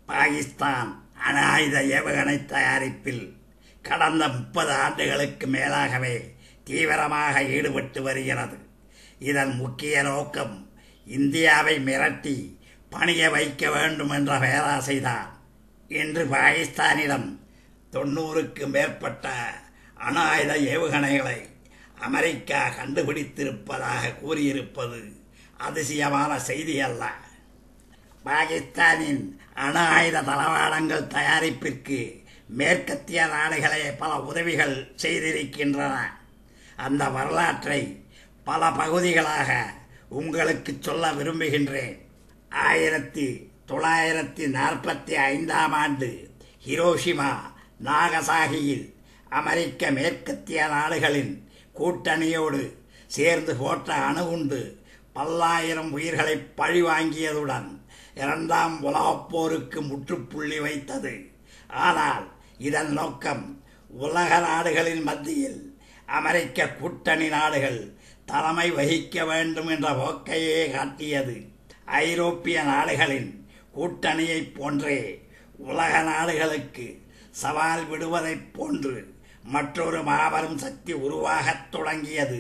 பாகிஸ்தான் அணு ஆயுத ஏவுகணை தயாரிப்பில் கடந்த முப்பது ஆண்டுகளுக்கு மேலாகவே தீவிரமாக ஈடுபட்டு வருகிறது இதன் முக்கிய நோக்கம் இந்தியாவை மிரட்டி பணிய வைக்க வேண்டும் என்ற பேராசைதான் இன்று பாகிஸ்தானிடம் தொண்ணூறுக்கு மேற்பட்ட அணு ஆயுத ஏவுகணைகளை அமெரிக்கா கண்டுபிடித்திருப்பதாக கூறியிருப்பது அதிசயமான செய்தி அல்ல பாகிஸ்தானின் அணு ஆயுத தளவாடங்கள் தயாரிப்பிற்கு மேற்கத்திய நாடுகளே பல உதவிகள் செய்திருக்கின்றன அந்த வரலாற்றை பல பகுதிகளாக உங்களுக்கு சொல்ல விரும்புகின்றேன் ஆயிரத்தி தொள்ளாயிரத்தி நாற்பத்தி ஐந்தாம் ஆண்டு ஹிரோஷிமா நாகசாகியில் அமெரிக்க மேற்கத்திய நாடுகளின் கூட்டணியோடு சேர்ந்து போட்ட அணுகுண்டு பல்லாயிரம் உயிர்களை பழிவாங்கியதுடன் இரண்டாம் உலகப் போருக்கு முற்றுப்புள்ளி வைத்தது ஆனால் இதன் நோக்கம் உலக நாடுகளின் மத்தியில் அமெரிக்க கூட்டணி நாடுகள் தலைமை வகிக்க வேண்டும் என்ற போக்கையே காட்டியது ஐரோப்பிய நாடுகளின் கூட்டணியைப் போன்றே உலக நாடுகளுக்கு சவால் விடுவதைப் போன்று மற்றொரு மாபெரும் சக்தி உருவாகத் தொடங்கியது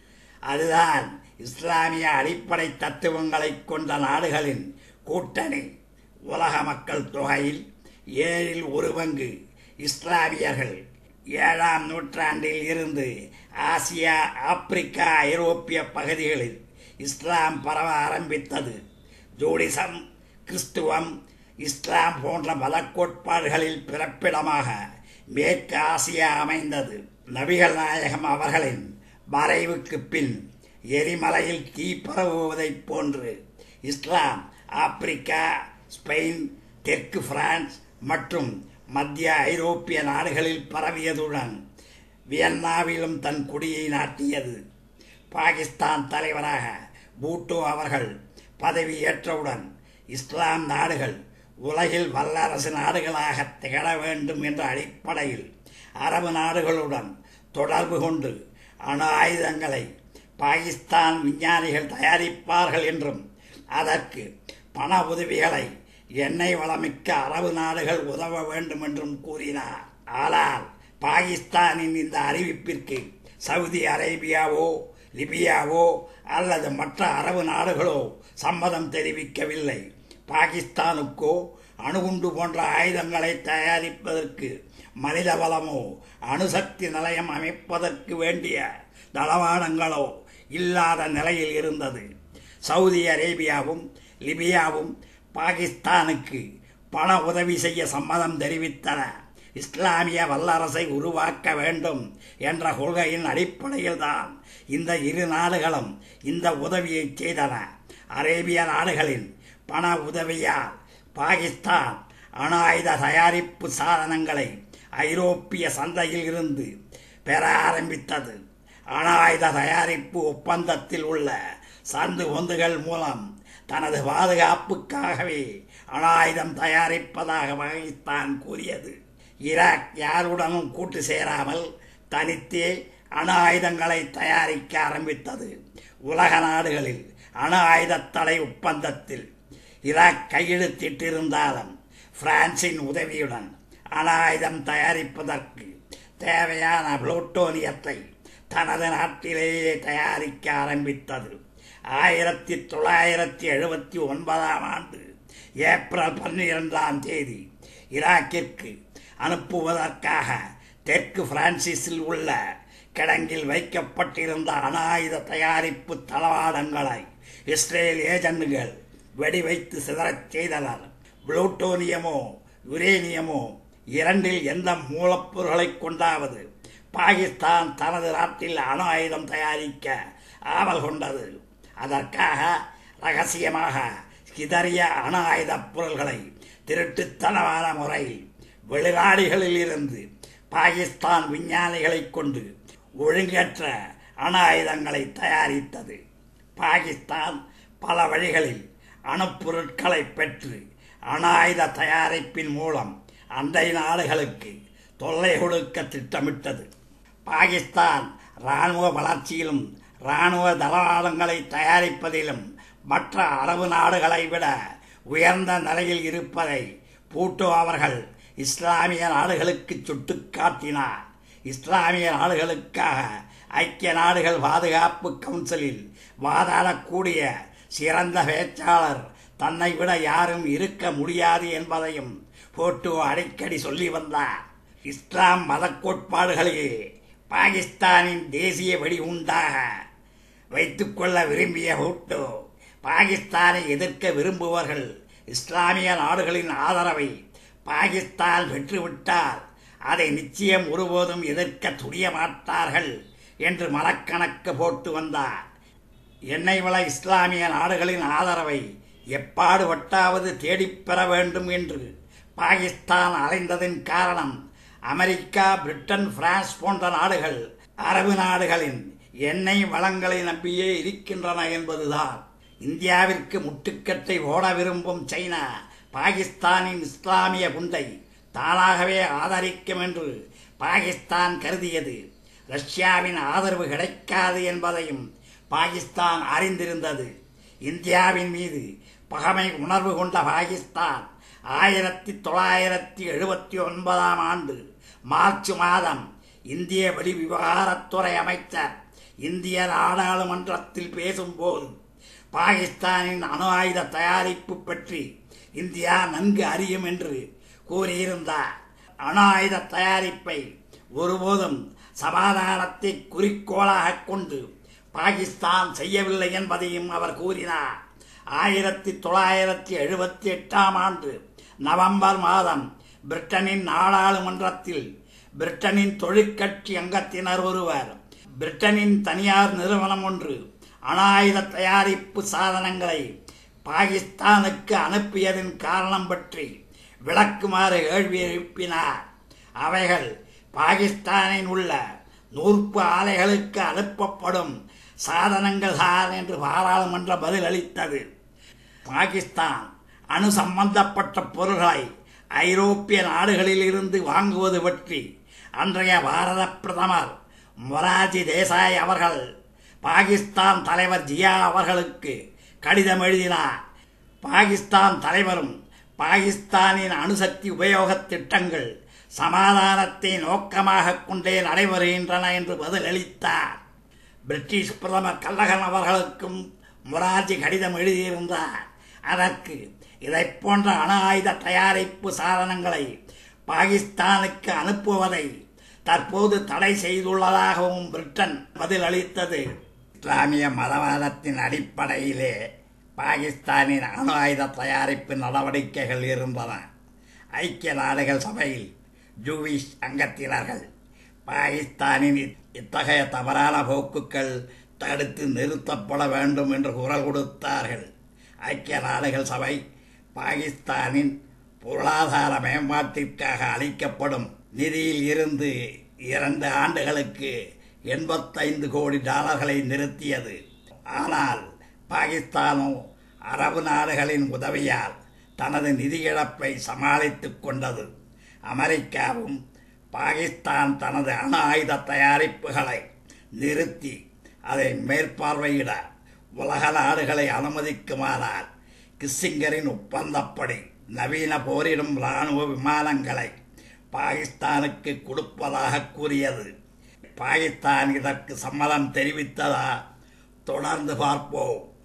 அதுதான் இஸ்லாமிய அடிப்படை தத்துவங்களைக் கொண்ட நாடுகளின் கூட்டணி உலக மக்கள் தொகையில் ஏழில் ஒரு பங்கு இஸ்லாமியர்கள் ஏழாம் நூற்றாண்டில் இருந்து ஆசியா ஆப்பிரிக்கா ஐரோப்பிய பகுதிகளில் இஸ்லாம் பரவ ஆரம்பித்தது ஜூடிசம் கிறிஸ்துவம் இஸ்லாம் போன்ற மத கோட்பாடுகளில் பிறப்பிடமாக மேற்கு ஆசியா அமைந்தது நபிகள் நாயகம் அவர்களின் மறைவுக்கு பின் எரிமலையில் தீ பரவுவதைப் போன்று இஸ்லாம் ஆப்பிரிக்கா ஸ்பெயின் தெற்கு பிரான்ஸ் மற்றும் மத்திய ஐரோப்பிய நாடுகளில் பரவியதுடன் வியன்னாவிலும் தன் குடியை நாட்டியது பாகிஸ்தான் தலைவராக பூட்டோ அவர்கள் பதவியேற்றவுடன் இஸ்லாம் நாடுகள் உலகில் வல்லரசு நாடுகளாக திகழ வேண்டும் என்ற அடிப்படையில் அரபு நாடுகளுடன் தொடர்பு கொண்டு அணு ஆயுதங்களை பாகிஸ்தான் விஞ்ஞானிகள் தயாரிப்பார்கள் என்றும் அதற்கு பண உதவிகளை எண்ணெய் வளமிக்க அரபு நாடுகள் உதவ வேண்டும் என்றும் கூறினார் ஆனால் பாகிஸ்தானின் இந்த அறிவிப்பிற்கு சவுதி அரேபியாவோ லிபியாவோ அல்லது மற்ற அரபு நாடுகளோ சம்மதம் தெரிவிக்கவில்லை பாகிஸ்தானுக்கோ அணுகுண்டு போன்ற ஆயுதங்களை தயாரிப்பதற்கு மனித வளமோ அணுசக்தி நிலையம் அமைப்பதற்கு வேண்டிய தளவாடங்களோ இல்லாத நிலையில் இருந்தது சவுதி அரேபியாவும் லிபியாவும் பாகிஸ்தானுக்கு பண உதவி செய்ய சம்மதம் தெரிவித்தன இஸ்லாமிய வல்லரசை உருவாக்க வேண்டும் என்ற கொள்கையின் அடிப்படையில்தான் இந்த இரு நாடுகளும் இந்த உதவியை செய்தன அரேபிய நாடுகளின் பண உதவியால் பாகிஸ்தான் அணு ஆயுத தயாரிப்பு சாதனங்களை ஐரோப்பிய சந்தையில் இருந்து பெற ஆரம்பித்தது அணு ஆயுத தயாரிப்பு ஒப்பந்தத்தில் உள்ள சந்து பொந்துகள் மூலம் தனது பாதுகாப்புக்காகவே அணு ஆயுதம் தயாரிப்பதாக பாகிஸ்தான் கூறியது ஈராக் யாருடனும் கூட்டு சேராமல் தனித்தே அணு ஆயுதங்களை தயாரிக்க ஆரம்பித்தது உலக நாடுகளில் அணு ஆயுத தடை ஒப்பந்தத்தில் ஈராக் கையெழுத்திட்டிருந்தாலும் பிரான்சின் உதவியுடன் அணு ஆயுதம் தயாரிப்பதற்கு தேவையான புளூட்டோனியத்தை தனது நாட்டிலேயே தயாரிக்க ஆரம்பித்தது ஆயிரத்தி தொள்ளாயிரத்தி எழுபத்தி ஒன்பதாம் ஆண்டு ஏப்ரல் பன்னிரெண்டாம் தேதி ஈராக்கிற்கு அனுப்புவதற்காக தெற்கு பிரான்சிஸில் உள்ள கிடங்கில் வைக்கப்பட்டிருந்த அணு ஆயுத தயாரிப்பு தளவாடங்களை இஸ்ரேல் ஏஜென்ட்கள் வெடிவைத்து சிதறச் செய்தனர் புளூட்டோனியமோ யுரேனியமோ இரண்டில் எந்த மூலப்பொருளை கொண்டாவது பாகிஸ்தான் தனது நாட்டில் அணு ஆயுதம் தயாரிக்க ஆவல் கொண்டது அதற்காக ரகசியமாக சிதறிய அணு ஆயுதப் பொருள்களை திருட்டுத்தனமான முறையில் வெளிநாடுகளில் இருந்து பாகிஸ்தான் விஞ்ஞானிகளைக் கொண்டு ஒழுங்கற்ற அணு ஆயுதங்களை தயாரித்தது பாகிஸ்தான் பல வழிகளில் அணுப்பொருட்களை பெற்று அணு ஆயுத தயாரிப்பின் மூலம் அண்டை நாடுகளுக்கு தொல்லை கொடுக்க திட்டமிட்டது பாகிஸ்தான் இராணுவ வளர்ச்சியிலும் இராணுவ தளவாடங்களை தயாரிப்பதிலும் மற்ற அரபு நாடுகளை விட உயர்ந்த நிலையில் இருப்பதை பூட்டோ அவர்கள் இஸ்லாமிய நாடுகளுக்கு சுட்டுக்காட்டினார் இஸ்லாமிய நாடுகளுக்காக ஐக்கிய நாடுகள் பாதுகாப்பு கவுன்சிலில் வாதாடக்கூடிய சிறந்த பேச்சாளர் தன்னை விட யாரும் இருக்க முடியாது என்பதையும் போட்டோ அடிக்கடி சொல்லி வந்தார் இஸ்லாம் மத கோட்பாடுகளையே பாகிஸ்தானின் தேசிய வெடிகுண்டாக வைத்துக்கொள்ள விரும்பிய போட்டோ பாகிஸ்தானை எதிர்க்க விரும்புவர்கள் இஸ்லாமிய நாடுகளின் ஆதரவை பாகிஸ்தான் பெற்றுவிட்டால் அதை நிச்சயம் ஒருபோதும் எதிர்க்க துணிய மாட்டார்கள் என்று மனக்கணக்கு போட்டு வந்தார் எண்ணெய் வள இஸ்லாமிய நாடுகளின் ஆதரவை எப்பாடுபட்டாவது தேடிப் பெற வேண்டும் என்று பாகிஸ்தான் அலைந்ததின் காரணம் அமெரிக்கா பிரிட்டன் பிரான்ஸ் போன்ற நாடுகள் அரபு நாடுகளின் எண்ணெய் வளங்களை நம்பியே இருக்கின்றன என்பதுதான் இந்தியாவிற்கு முட்டுக்கட்டை ஓட விரும்பும் சைனா பாகிஸ்தானின் இஸ்லாமிய குண்டை தானாகவே ஆதரிக்கும் என்று பாகிஸ்தான் கருதியது ரஷ்யாவின் ஆதரவு கிடைக்காது என்பதையும் பாகிஸ்தான் அறிந்திருந்தது இந்தியாவின் மீது பகமை உணர்வு கொண்ட பாகிஸ்தான் ஆயிரத்தி தொள்ளாயிரத்தி எழுபத்தி ஒன்பதாம் ஆண்டு மார்ச் மாதம் இந்திய வெளிவிவகாரத்துறை அமைச்சர் இந்திய நாடாளுமன்றத்தில் பேசும்போது பாகிஸ்தானின் அணு ஆயுத தயாரிப்பு பற்றி இந்தியா நன்கு அறியும் என்று கூறியிருந்தார் அணு ஆயுத தயாரிப்பை ஒருபோதும் சமாதானத்தை குறிக்கோளாக கொண்டு பாகிஸ்தான் செய்யவில்லை என்பதையும் அவர் கூறினார் ஆயிரத்தி தொள்ளாயிரத்தி எழுபத்தி எட்டாம் ஆண்டு நவம்பர் மாதம் பிரிட்டனின் நாடாளுமன்றத்தில் பிரிட்டனின் தொழிற்கட்சி அங்கத்தினர் ஒருவர் பிரிட்டனின் தனியார் நிறுவனம் ஒன்று அணாயுத தயாரிப்பு சாதனங்களை பாகிஸ்தானுக்கு அனுப்பியதன் காரணம் பற்றி விளக்குமாறு கேள்வி எழுப்பினார் அவைகள் பாகிஸ்தானில் உள்ள நூற்பு ஆலைகளுக்கு அனுப்பப்படும் சாதனங்கள் தான் என்று பாராளுமன்ற பதில் அளித்தது பாகிஸ்தான் அணு சம்பந்தப்பட்ட பொருள்களை ஐரோப்பிய நாடுகளில் இருந்து வாங்குவது பற்றி அன்றைய பாரத பிரதமர் மொராஜி தேசாய் அவர்கள் பாகிஸ்தான் தலைவர் ஜியா அவர்களுக்கு கடிதம் எழுதினார் பாகிஸ்தான் தலைவரும் பாகிஸ்தானின் அணுசக்தி உபயோக திட்டங்கள் சமாதானத்தை நோக்கமாக கொண்டே நடைபெறுகின்றன என்று பதிலளித்தார் பிரிட்டிஷ் பிரதமர் கல்லகன் அவர்களுக்கும் மொராஜி கடிதம் எழுதியிருந்தார் அதற்கு இதை போன்ற அணு ஆயுத தயாரிப்பு சாதனங்களை பாகிஸ்தானுக்கு அனுப்புவதை தற்போது தடை செய்துள்ளதாகவும் பிரிட்டன் பதிலளித்தது இஸ்லாமிய மதவாதத்தின் அடிப்படையிலே பாகிஸ்தானின் அணு ஆயுத தயாரிப்பு நடவடிக்கைகள் இருந்தன ஐக்கிய நாடுகள் சபையில் ஜூவிஷ் அங்கத்தினர்கள் பாகிஸ்தானின் இத்தகைய தவறான போக்குகள் தடுத்து நிறுத்தப்பட வேண்டும் என்று குரல் கொடுத்தார்கள் ஐக்கிய நாடுகள் சபை பாகிஸ்தானின் பொருளாதார மேம்பாட்டிற்காக அளிக்கப்படும் நிதியில் இருந்து இரண்டு ஆண்டுகளுக்கு எண்பத்தைந்து கோடி டாலர்களை நிறுத்தியது ஆனால் பாகிஸ்தானோ அரபு நாடுகளின் உதவியால் தனது நிதி இழப்பை சமாளித்துக் கொண்டது அமெரிக்காவும் பாகிஸ்தான் தனது அணு ஆயுத தயாரிப்புகளை நிறுத்தி அதை மேற்பார்வையிட உலக நாடுகளை அனுமதிக்குமானால் கிஸ்ஸிங்கரின் ஒப்பந்தப்படி நவீன போரிடும் இராணுவ விமானங்களை பாகிஸ்தானுக்கு கொடுப்பதாக கூறியது பாகிஸ்தான் இதற்கு சம்மதம் தெரிவித்ததா தொடர்ந்து பார்ப்போம்